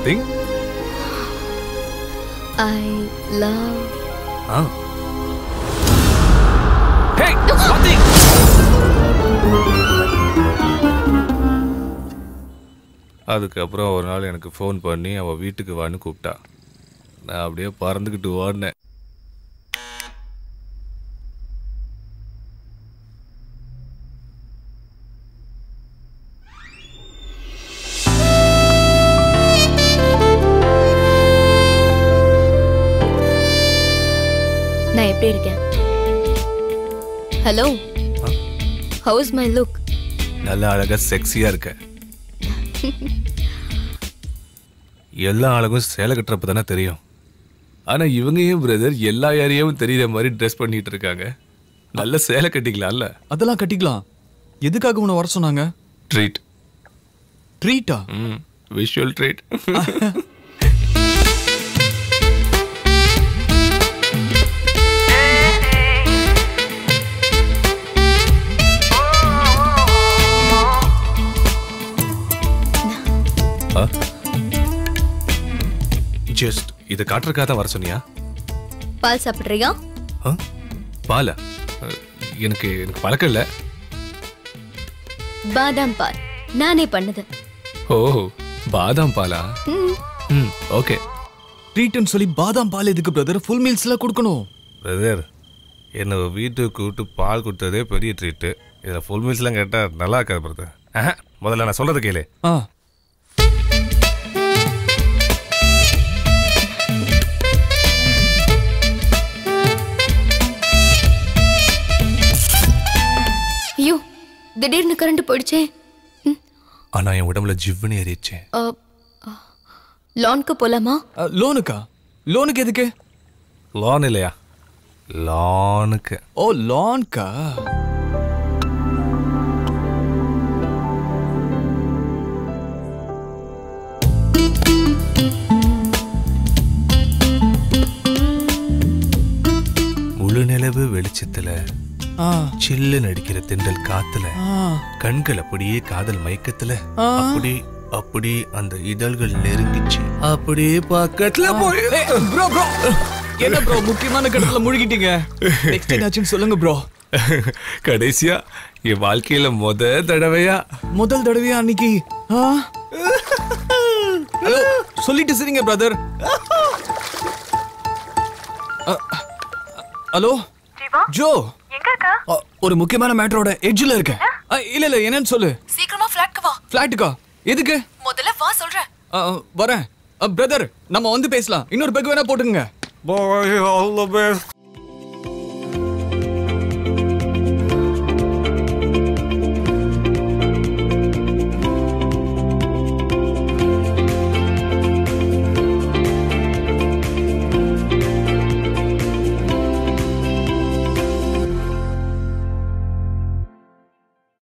Something I love ஆ hey Swathi அதுக்கப்புறம் ஒரு நாள் எனக்கு ஃபோன் பண்ணி அவள் வீட்டுக்கு வான்னு கூப்பிட்டா நான் அப்படியே பறந்துக்கிட்டு ஓடினேன் நான் எப்படி இருக்கேன் ஹலோ ஹவுஸ் மை லுக் நல்ல அழகா செக்ஸியா இருக்க எல்லா அழகும் சேலை கட்டுறப்ப தானே தெரியும் ஆனா இவங்க ஏன் பிரதர் எல்லா ஏரியாவும் தெரியுற மாதிரி ட்ரெஸ் பண்ணிட்டு இருக்காங்க நல்ல சேலை கட்டிக்கலாம்ல அதெல்லாம் கட்டிக்கலாம் எதுக்காக உன்னை வர சொன்னாங்க ட்ரீட் ட்ரீட்டா ம் விஷுவல் ட்ரீட் ஜஸ்ட் இதை காட்டுறதுக்காக தான் வர சொன்னியா பால் சாப்பிட்றியா ஆ? பாலா அஹ், எனக்கு எனக்கு பழக்கம் இல்லை பாதாம் பால் நானே பண்ணது ஓ பாதாம் பாலா ம், ம் ஓகே ட்ரீட்னு சொல்லி பாதாம் பால் எதுக்கு பிரதர் ஃபுல் மீல்ஸ்ல கொடுக்கணும் பிரதர் என்னை வீட்டுக்கு கூப்பிட்டு பால் கொடுத்ததே பெரிய ட்ரீட்டு இதில் ஃபுல் மீல்ஸ்லாம் கேட்டால் நல்லா இருக்காது பிரதர் முதல்ல நான் சொல்றது கேளு ஆ ஐயோ திடீர்னு கரண்ட் போயிடுச்சே ம், ஆனால் என் உடம்புல ஜிவ்வுன்னு ஏறிடுச்சேன் அ, அ, லான்க்கு போலாமா அ, லோனுக்கா லோனுக்கு எதுக்கு லான் இல்லையா லானுக்கு ஓ லான்க்கா முழு நிலவு வெளிச்சத்துல ஆ சில்லு நடிக்கிற திண்டல் காத்துல ஆ கண்கள் அப்படியே காதல் மயக்கத்துல ஆ. அப்படி அப்படி அந்த இதழ்கள் நெருங்கிச்சு அப்படியே பக்கத்துல போய் ப்ரோ ப்ரோ என்ன ப்ரோ முக்கியமான கடத்துல முழுகிட்டீங்க நெக்ஸ்ட் என்னாச்சுன்னு சொல்லுங்க ப்ரோ கடைசியா என் வாழ்க்கையில முத தடவையா முதல் தடவையா அன்னைக்கு ஆ? ஹலோ சொல்லிட்டு சரிங்க பிரதர் ஹலோ ஜோ அ, ஒரு முக்கியமான மேட்டரோட எட்ஜ்ல இருக்கேன் அ, இல்ல இல்ல என்னன்னு சொல்லு சீக்கிரமா ஃபிளாட்க்கு வா ஃபிளாட்டுக்கா எதுக்கு முதல்ல வா சொல்றேன் அ, அ, வரேன் பிரதர் நம்ம வந்து பேசலாம் இன்னொரு பெக் வேணா போட்டுங்க பாய் ஆல் தி பெஸ்ட்